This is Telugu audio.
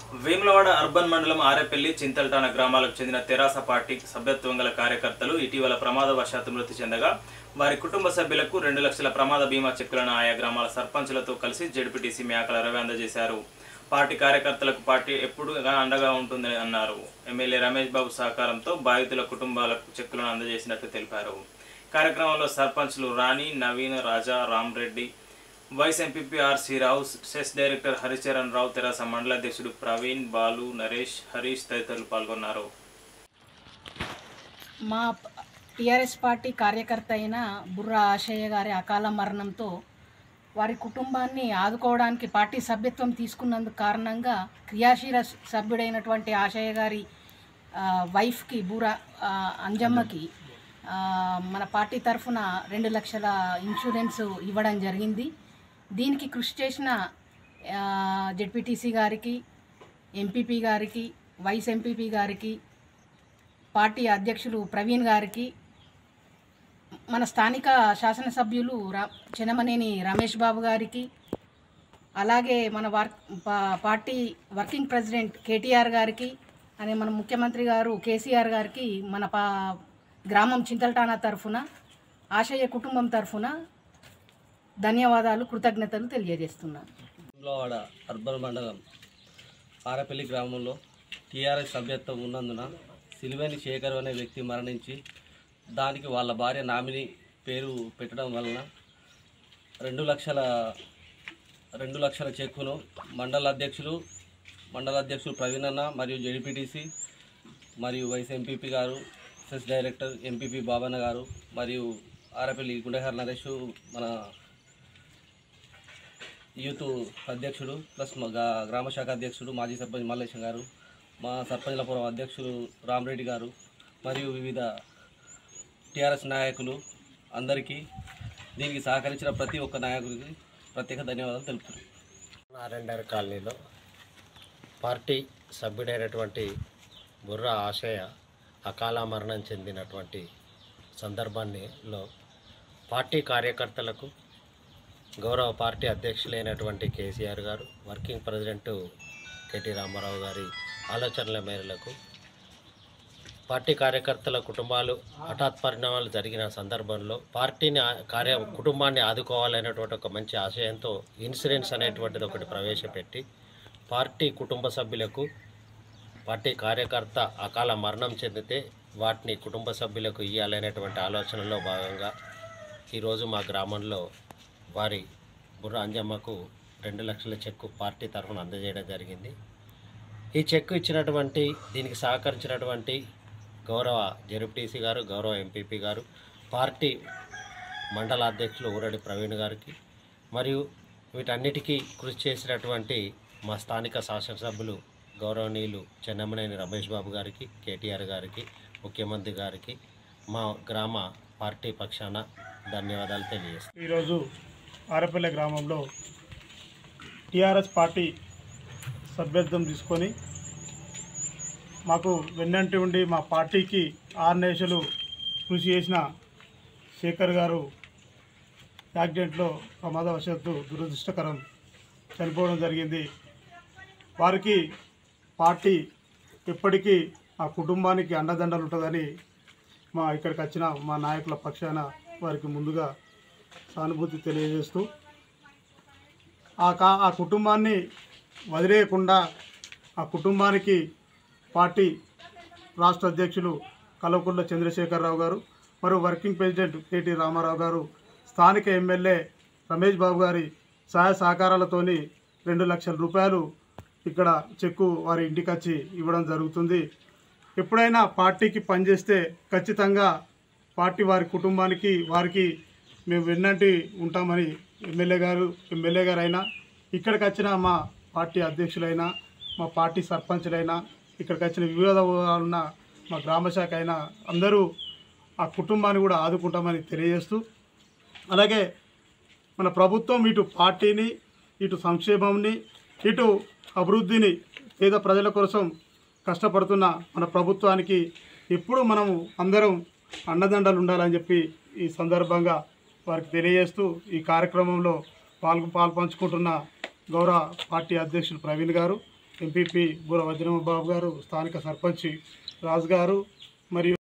వేములవాడ అర్బన్ మండలం ఆరేపల్లి చింతల్టాన గ్రామాలకు చెందిన తెరాస పార్టీ సభ్యత్వం గల కార్యకర్తలు ఇటీవల ప్రమాదవశాత్తు మృతి చెందగా వారి కుటుంబ సభ్యులకు రెండు లక్షల ప్రమాద బీమా చెక్కులను ఆయా గ్రామాల సర్పంచులతో కలిసి జడ్పీటీసీ మేకల రవి అందజేశారు పార్టీ కార్యకర్తలకు పార్టీ ఎప్పుడు అండగా ఉంటుందని అన్నారు ఎమ్మెల్యే రమేష్ బాబు సహకారంతో బాధితుల కుటుంబాలకు చెక్కులను అందజేసినట్టు తెలిపారు కార్యక్రమంలో సర్పంచ్లు Rani Naveen Raja Ramreddy vice MPP RC Rao CESS director Haricharan Rao తెరాస మండల అధ్యక్షుడు ప్రవీణ్ బాలు నరేష్ హరీష్ తదితరులు పాల్గొన్నారు మా టిఆర్ఎస్ పార్టీ కార్యకర్త అయిన బుర్రా ఆశయ్య గారి అకాల మరణంతో వారి కుటుంబాన్ని ఆదుకోవడానికి పార్టీ సభ్యత్వం తీసుకున్నందుకు కారణంగా క్రియాశీల సభ్యుడైనటువంటి ఆశయ్య గారి ఆ, వైఫ్కి బూరా ఆ, అంజమ్మకి ఆ, మన పార్టీ తరఫున రెండు లక్షల ఇన్సూరెన్స్ ఇవ్వడం జరిగింది దీనికి కృషి చేసిన ఆ, జెడ్పీటీసీ గారికి ఎంపీపీ గారికి వైస్ ఎంపీపీ గారికి పార్టీ అధ్యక్షులు ప్రవీణ్ గారికి మన స్థానిక శాసనసభ్యులు రా చెనమనేని రమేష్ బాబు గారికి అలాగే మన వర్ పా- పార్టీ వర్కింగ్ ప్రెసిడెంట్ కేటీఆర్ గారికి అనే మన ముఖ్యమంత్రి గారు కేసీఆర్ గారికి మన పా గ్రామం చింతల్టానా తరఫున ఆశయ కుటుంబం తరఫున ధన్యవాదాలు కృతజ్ఞతలు తెలియజేస్తున్నాను వేములవాడ అర్బన్ మండలం ఆరపల్లి గ్రామంలో టీఆర్ఎస్ సభ్యత్వం ఉన్నందున సిలివేని శేఖర్ అనే వ్యక్తి మరణించి దానికి వాళ్ళ భార్య నామిని పేరు పెట్టడం వలన రెండు లక్షల రెండు లక్షల చెక్కును మండల అధ్యక్షులు మండల అధ్యక్షులు ప్రవీణ్ అన్న మరియు జెడ్పీటీసీ మరియు వైస్ ఎంపీపీ గారు సెస్ డైరెక్టర్ ఎంపీపీ బాబన్న గారు మరియు ఆరపల్లి గుండెహర్ నరేష్ మన యూత్ అధ్యక్షుడు ప్లస్ మా గా- గ్రామ శాఖ అధ్యక్షుడు మాజీ సర్పంచ్ మల్లేశం గారు మా సర్పంచ్లపురం అధ్యక్షులు రామరెడ్డి గారు మరియు వివిధ టీఆర్ఎస్ నాయకులు అందరికీ దీనికి సహకరించిన ప్రతి ఒక్క నాయకుడికి ప్రత్యేక ధన్యవాదాలు తెలుపుతున్నాను నారాయణ కాలనీలో పార్టీ సభ్యుడైనటువంటి బుర్రా ఆశయ అకాల మరణం చెందినటువంటి సందర్భాన్నిలో పార్టీ కార్యకర్తలకు గౌరవ పార్టీ అధ్యక్షులైనటువంటి కేసీఆర్ గారు వర్కింగ్ ప్రెసిడెంట్ కేటీ రామారావు గారి ఆలోచనల మేరకు పార్టీ కార్యకర్తల కుటుంబాలు హఠాత్ పరిణామాలు జరిగిన సందర్భంలో పార్టీని ఆ- కార్య కుటుంబాన్ని ఆదుకోవాలనేటువంటి ఒక మంచి ఆశయంతో ఇన్సూరెన్స్ అనేటువంటిది ఒకటి ప్రవేశపెట్టి పార్టీ కుటుంబ సభ్యులకు పార్టీ కార్యకర్త అకాల మరణం చెందితే వాటిని కుటుంబ సభ్యులకు ఇవ్వాలనేటువంటి ఆలోచనలో భాగంగా ఈరోజు మా గ్రామంలో వారి బుర్ర అంజమ్మకు రెండు లక్షల చెక్కు పార్టీ తరఫున అందజేయడం జరిగింది ఈ చెక్కు ఇచ్చినటువంటి దీనికి సహకరించినటువంటి గౌరవ జెడ్పీటీసీ గారు గౌరవ ఎంపీపీ గారు పార్టీ మండల అధ్యక్షులు ఊరడి ప్రవీణ్ గారికి మరియు వీటన్నిటికీ కృషి చేసినటువంటి మా స్థానిక శాసనసభ్యులు గౌరవనీయులు చెన్నమనేని రమేష్ బాబు గారికి కేటీఆర్ గారికి ముఖ్యమంత్రి గారికి మా గ్రామ పార్టీ పక్షాన ధన్యవాదాలు తెలియజేస్తాను ఈరోజు ఆరపల్లె గ్రామంలో టీఆర్ఎస్ పార్టీ సభ్యత్వం తీసుకొని మాకు వెన్నంటి ఉండి మా పార్టీకి ఆర్నేషలు కృషి చేసిన శేఖర్ గారు యాక్సిడెంట్లో ప్రమాదవశాత్తు దురదృష్టకరం చనిపోవడం జరిగింది వారికి పార్టీ ఎప్పటికీ ఆ కుటుంబానికి అండదండలు ఉంటుందని మా ఇక్కడికి వచ్చిన మా నాయకుల పక్షాన వారికి ముందుగా సానుభూతి తెలియజేస్తూ ఆ కా ఆ కుటుంబాన్ని వదిలేయకుండా ఆ కుటుంబానికి పార్టీ రాష్ట్ర అధ్యక్షులు కల్వకుంట్ల చంద్రశేఖరరావు గారు మరియు వర్కింగ్ ప్రెసిడెంట్ కేటీ రామారావు గారు స్థానిక ఎమ్మెల్యే రమేష్ బాబు గారి సహాయ సహకారాలతోని రెండు లక్షల రూపాయలు ఇక్కడ చెక్కు వారి ఇంటికి వచ్చి ఇవ్వడం జరుగుతుంది ఎప్పుడైనా పార్టీకి పనిచేస్తే ఖచ్చితంగా పార్టీ వారి కుటుంబానికి వారికి మేము వెన్నంటి ఉంటామని ఎమ్మెల్యే గారు ఎమ్మెల్యే గారు అయినా ఇక్కడికి వచ్చిన మా పార్టీ అధ్యక్షులైనా మా పార్టీ సర్పంచులైనా ఇక్కడికి వచ్చిన వివిధ ఉన్న మా గ్రామ శాఖ అయినా అందరూ ఆ కుటుంబాన్ని కూడా ఆదుకుంటామని తెలియజేస్తూ అలాగే మన ప్రభుత్వం ఇటు పార్టీని ఇటు సంక్షేమంని ఇటు అభివృద్ధిని పేద ప్రజల కోసం కష్టపడుతున్న మన ప్రభుత్వానికి ఎప్పుడు మనము అందరం అండదండలు ఉండాలని చెప్పి ఈ సందర్భంగా వారికి తెలియజేస్తూ ఈ కార్యక్రమంలో పాల్గొ పాల్పంచుకుంటున్న గౌరవ పార్టీ అధ్యక్షులు ప్రవీణ్ గారు ఎంపీపీ బూర వజ్రమ్మ బాబు గారు స్థానిక సర్పంచ్ రాజు గారు మరియు